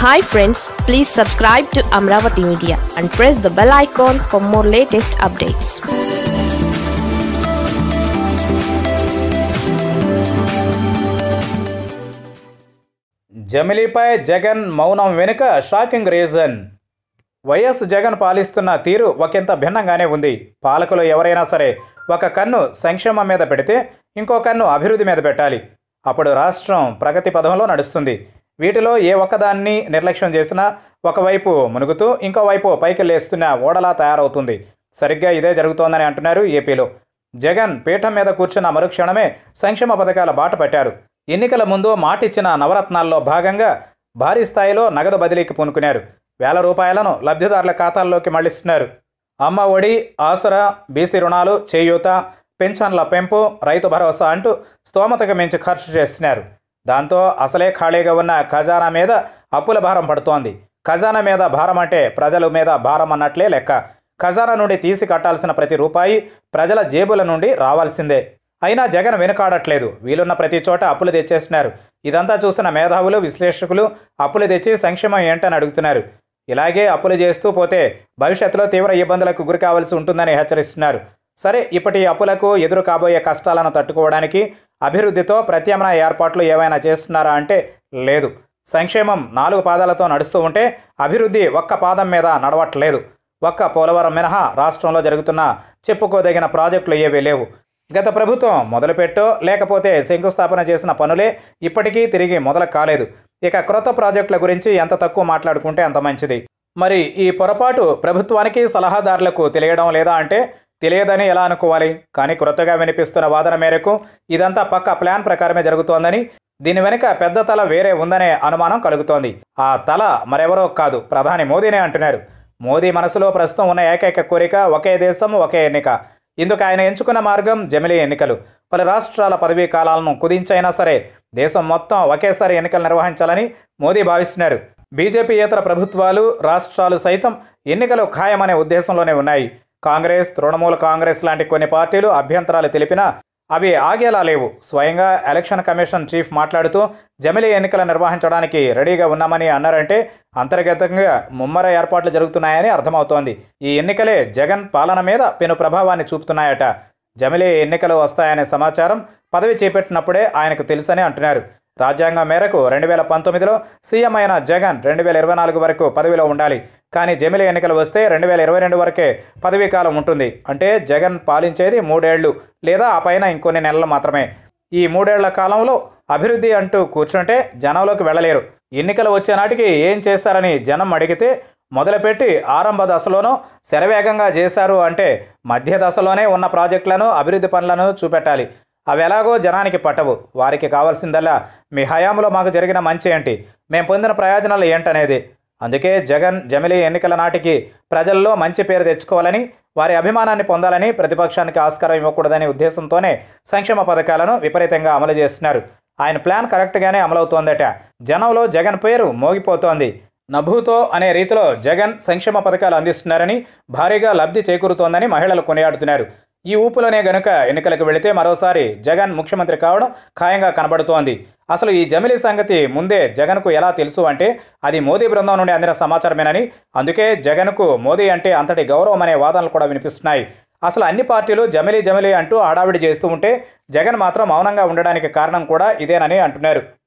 hi friends please subscribe to Amaravati media and press the bell icon for more latest updates జమిలీపై జగన్ మౌనం వెనుక shocking reason YS Jagan పాలిస్తున్న తీరు ఒకంత భిన్నంగానే ఉంది పాలకులు ఎవరైనా సరే ఒక కన్ను సంక్షేమం మీద పెడితే ఇంకో కన్ను అభివృద్ధి మీద పెట్టాలి అప్పుడు రాష్ట్రం ప్రగతి పదంలో నడుస్తుంది వీటిలో ఏ ఒక్కదాన్ని నిర్లక్ష్యం చేసినా ఒకవైపు మునుగుతూ ఇంకోవైపు పైకి లేస్తున్న ఓడలా తయారవుతుంది సరిగ్గా ఇదే జరుగుతోందని అంటున్నారు ఏపీలో జగన్ పీఠం మీద కూర్చున్న మరుక్షణమే సంక్షేమ పథకాల బాట పట్టారు ఎన్నికల ముందు మాటిచ్చిన నవరత్నాల్లో భాగంగా భారీ స్థాయిలో నగదు బదిలీకి పూనుకున్నారు వేల రూపాయలను లబ్ధిదారుల ఖాతాల్లోకి మళ్లిస్తున్నారు అమ్మ ఒడి ఆసరా బీసీ రుణాలు చేయూత పెన్షన్ల పెంపు రైతు భరోసా అంటూ స్తోమతకు మించి ఖర్చు చేస్తున్నారు దాంతో అసలే ఖాళీగా ఉన్న ఖజానా మీద అప్పుల భారం పడుతోంది ఖజానా మీద భారం అంటే ప్రజల మీద భారం అన్నట్లే లెక్క ఖజానా నుండి తీసి కట్టాల్సిన ప్రతి రూపాయి ప్రజల జేబుల నుండి రావాల్సిందే అయినా జగన్ వెనుకాడట్లేదు వీలున్న ప్రతి చోట అప్పులు తెచ్చేస్తున్నారు ఇదంతా చూసిన మేధావులు విశ్లేషకులు అప్పులు తెచ్చి సంక్షేమం ఏంటని అడుగుతున్నారు ఇలాగే అప్పులు చేస్తూ పోతే భవిష్యత్తులో తీవ్ర ఇబ్బందులకు గురి కావాల్సి ఉంటుందని హెచ్చరిస్తున్నారు సరే ఇప్పటి అప్పులకు ఎదురు కాబోయే కష్టాలను తట్టుకోవడానికి అభివృద్ధితో ప్రత్యామ్నాయ ఏర్పాట్లు ఏవైనా చేస్తున్నారా అంటే లేదు సంక్షేమం నాలుగు పాదాలతో నడుస్తూ ఉంటే అభివృద్ధి ఒక్క పాదం మీద నడవట్లేదు ఒక్క పోలవరం మినహా రాష్ట్రంలో జరుగుతున్న చెప్పుకోదగిన ప్రాజెక్టులు ఏవీ లేవు గత ప్రభుత్వం మొదలుపెట్టో లేకపోతే శంకుస్థాపన చేసిన పనులే ఇప్పటికీ తిరిగి మొదలు కాలేదు ఇక క్రొత్త ప్రాజెక్టుల గురించి ఎంత తక్కువ మాట్లాడుకుంటే అంత మంచిది మరి ఈ పొరపాటు ప్రభుత్వానికి సలహాదారులకు తెలియడం లేదా అంటే తెలియదని ఎలా అనుకోవాలి కానీ క్రొత్తగా వినిపిస్తున్న వాదన మేరకు ఇదంతా పక్క ప్లాన్ ప్రకారమే జరుగుతోందని దీని వెనుక పెద్ద తల వేరే ఉందనే అనుమానం కలుగుతోంది ఆ తల మరెవరో కాదు ప్రధాని మోదీనే అంటున్నారు మోదీ మనసులో ప్రస్తుతం ఉన్న ఏకైక కోరిక ఒకే దేశం ఒకే ఎన్నిక ఇందుకు ఆయన ఎంచుకున్న మార్గం జమిలీ ఎన్నికలు పలు రాష్ట్రాల పదవీ కాలాలను కుదించైనా సరే దేశం మొత్తం ఒకేసారి ఎన్నికలు నిర్వహించాలని మోదీ భావిస్తున్నారు బీజేపీ ఇతర ప్రభుత్వాలు రాష్ట్రాలు సైతం ఎన్నికలు ఖాయమనే ఉద్దేశంలోనే ఉన్నాయి కాంగ్రెస్ తృణమూల కాంగ్రెస్ లాంటి కొన్ని పార్టీలు అభ్యంతరాలు తెలిపినా అవి ఆగేలా లేవు స్వయంగా ఎలక్షన్ కమిషన్ చీఫ్ మాట్లాడుతూ జమిలీ ఎన్నికలు నిర్వహించడానికి రెడీగా ఉన్నామని అన్నారంటే అంతర్గతంగా ముమ్మర ఏర్పాట్లు జరుగుతున్నాయని అర్థమవుతోంది ఈ ఎన్నికలే జగన్ పాలన మీద పెను ప్రభావాన్ని చూపుతున్నాయట జమిలీ ఎన్నికలు వస్తాయనే సమాచారం పదవి చేపట్టినప్పుడే ఆయనకు తెలుసని అంటున్నారు రాజ్యాంగం మేరకు రెండు వేల పంతొమ్మిదిలో సీఎం అయిన జగన్ రెండు వేల ఇరవై నాలుగు వరకు పదవిలో ఉండాలి కానీ జమిలీ ఎన్నికలు వస్తే రెండు వేల ఇరవై రెండు వరకే పదవీ కాలం ఉంటుంది అంటే జగన్ పాలించేది మూడేళ్లు లేదా ఆ పైన ఇంకొన్ని నెలలు మాత్రమే ఈ మూడేళ్ల కాలంలో అభివృద్ధి అంటూ కూర్చుంటే జనంలోకి వెళ్ళలేరు ఎన్నికలు వచ్చే నాటికి ఏం చేశారని జనం అడిగితే మొదలుపెట్టి ఆరంభ దశలోనో శరవేగంగా చేశారు అంటే మధ్య దశలోనే ఉన్న ప్రాజెక్టులను అభివృద్ధి పనులను చూపెట్టాలి అవి ఎలాగో జనానికి పట్టవు వారికి కావాల్సిందల్లా మీ హయాంలో మాకు జరిగిన మంచి ఏంటి మేము పొందిన ప్రయోజనాలు ఏంటనేది అందుకే జగన్ జమిలీ ఎన్నికల నాటికి ప్రజల్లో మంచి పేరు తెచ్చుకోవాలని వారి అభిమానాన్ని పొందాలని ప్రతిపక్షానికి ఆస్కారం ఇవ్వకూడదనే ఉద్దేశంతోనే సంక్షేమ పథకాలను విపరీతంగా అమలు చేస్తున్నారు ఆయన ప్లాన్ కరెక్ట్గానే అమలవుతోందట జనంలో జగన్ పేరు మోగిపోతోంది నభూతో అనే రీతిలో జగన్ సంక్షేమ పథకాలు అందిస్తున్నారని భారీగా లబ్ధి చేకూరుతోందని మహిళలు కొనియాడుతున్నారు ఈ ఊపులోనే గనుక ఎన్నికలకు వెళితే మరోసారి జగన్ ముఖ్యమంత్రి కావడం ఖాయంగా కనబడుతోంది అసలు ఈ జమిలీ సంగతి ముందే జగన్కు ఎలా తెలుసు అంటే అది మోదీ బృందం నుండి అందిన సమాచారమేనని అందుకే జగన్కు మోదీ అంటే అంతటి గౌరవం అనే వాదనలు కూడా వినిపిస్తున్నాయి అసలు అన్ని పార్టీలు జమిలీ జమిలీ అంటూ హడావిడి చేస్తూ ఉంటే జగన్ మాత్రం మౌనంగా ఉండడానికి కారణం కూడా ఇదేనని అంటున్నారు